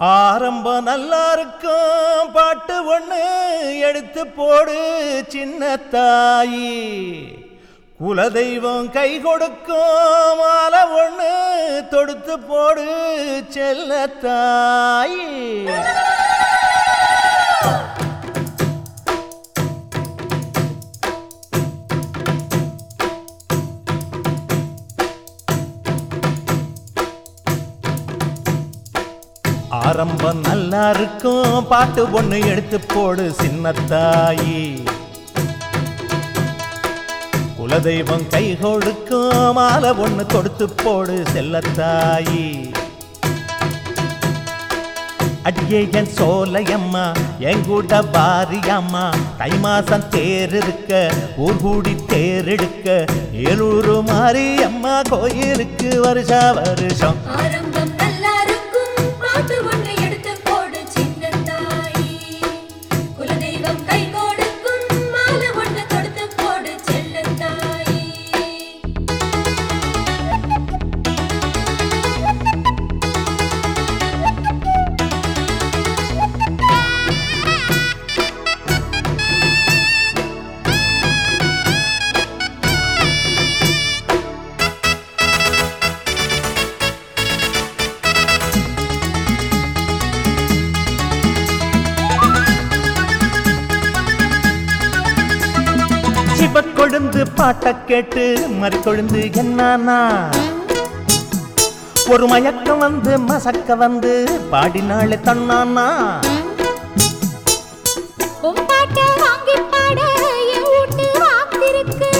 ஆரம்பம் நல்லா இருக்கும் பாட்டு ஒண்ணு எடுத்து போடு சின்ன தாயி குலதெய்வம் கை கொடுக்கும் மாலை ஒண்ணு தொடுத்து போடு செல்ல தாயி ஆரம்பம் நல்லா இருக்கும் பாட்டு ஒண்ணு எடுத்து போடு சின்னத்தாயி குலதெய்வம் கை கொடுக்கும் மாலை ஒண்ணு தொடுத்து போடு செல்லத்தாயி அடியே என் சோலையம்மா என் கூட பாரியம்மா தை மாசம் தேர் இருக்க ஊர் கூடி தேர் எடுக்க ஏலூரு மாரியம்மா கோயிலுக்கு வருஷா வருஷம் ஆரம்பம் நல்லா இருக்கும் பாட்டு ஒன்று எடுத்து போடு சின்ன தாயி குலதெய்வம் கை கொடுக்கும் மாலை ஒன்று கொடுத்து போடு செல்ல தாயி சிவ கொழுந்து பாட்ட கேட்டு மறி கொழுந்து என்னானா ஒரு மயக்கம் வந்து மசக்க வந்து பாடினாள் தன்னானா பொம்பாட்ட வாங்கி பாட என் வீட்டு வாத்திருக்கு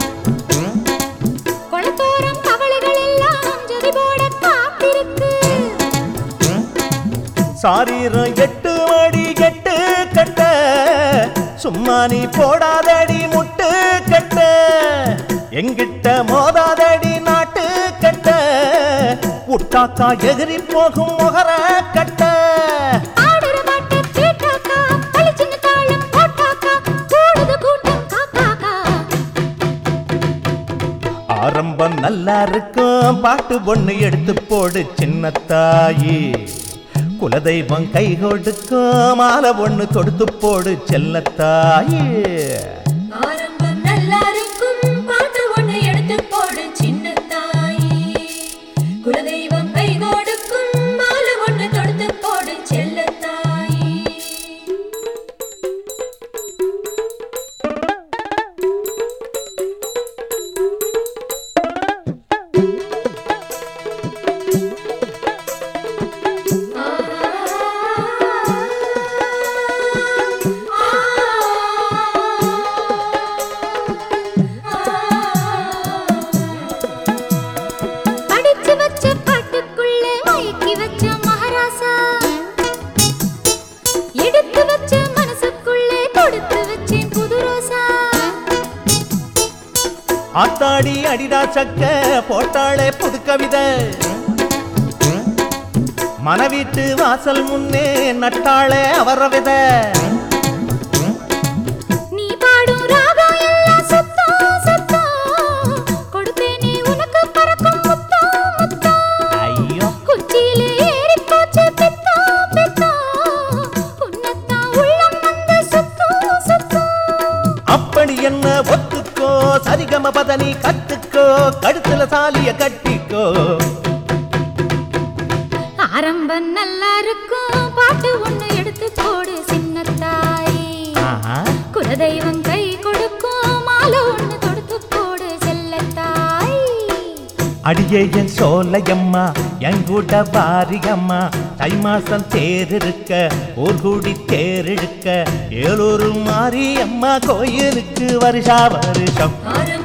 குளத்தோரம் கவலைகள் எல்லாம் ஜதி போட காத்திருக்கு சாரீரம் எட்டு அடி கெட்டு கட்ட சும்மா நீ போடாதடி முட்டு கட்ட எங்கிட்ட மோதாதடி நாட்டு கட்ட உட்டாக்கா எகிரி போகும் முகர கட்ட ஆடுற பாட்டு கேட்டாக்கா பளிச்சுன்னு தாளம் போட்டாக்கா கூடுது கூட்டம் காக்காக்கா ஆரம்பம் நல்லா இருக்கும் பாட்டு ஒண்ணு எடுத்து போடு சின்ன தாயி குலதெய்வம் கை கொடுக்கும் மாலை ஒண்ணு தொடுத்து போடு செல்லத்தாயி ஆரம்பம் நல்லா இருக்கும் பாட்டு ஒண்ணு எடுத்து போடு சின்ன தாயி குலதெய்வம் கை கொடுக்கும் மாலை ஒண்ணு தொடுத்து போடு செல்ல தாயி படிச்சு வச்ச பாட்டுக்குள்ள மயக்கி வச்ச மகாராசா எடுத்து வச்ச மனசுக்குள்ளே கொடுத்து வச்சேன் புது ரோசா ஆத்தாடி அடிடா சக்க போட்டாளே புது கவிதை மனவீட்டு வாசல் முன்னே நட்டாளே அவர வித நீ பாடும் ராகம் எல்லாம் சுத்தம் சுத்தம் கொடுப்பேனே உனக்கு பறக்கும் முத்தம் முத்தம் ஐயோ குச்சியிலே ஏறி போச்சு பித்தம் பித்தம் உன்னத்தான் உள்ளம் வந்து சுத்தம் சுத்தம் அப்படி என்ன ஒத்துக்கோ சரிகம பதனி கத்துக்கோ கழுத்துல சாலிய கட்டிக்கோ ஆரம்பம் நல்லா இருக்கும் பாட்டு ஒண்ணு எடுத்து போடு சின்ன தாய் ஆஹா. குலதெய்வம் கை கொடுக்கும் மாலை ஒண்ணு தொடுத்து போடு செல்ல தாய் அடியே என் சோலையம்மா என் கூட பாரியம்மா தை மாசம் தேர் இருக்க ஊர் கூடி தேர் இழுக்க ஏலூர் மாரியம்மா கோயிலுக்கு வருஷா வருஷம் ஆரம்பம்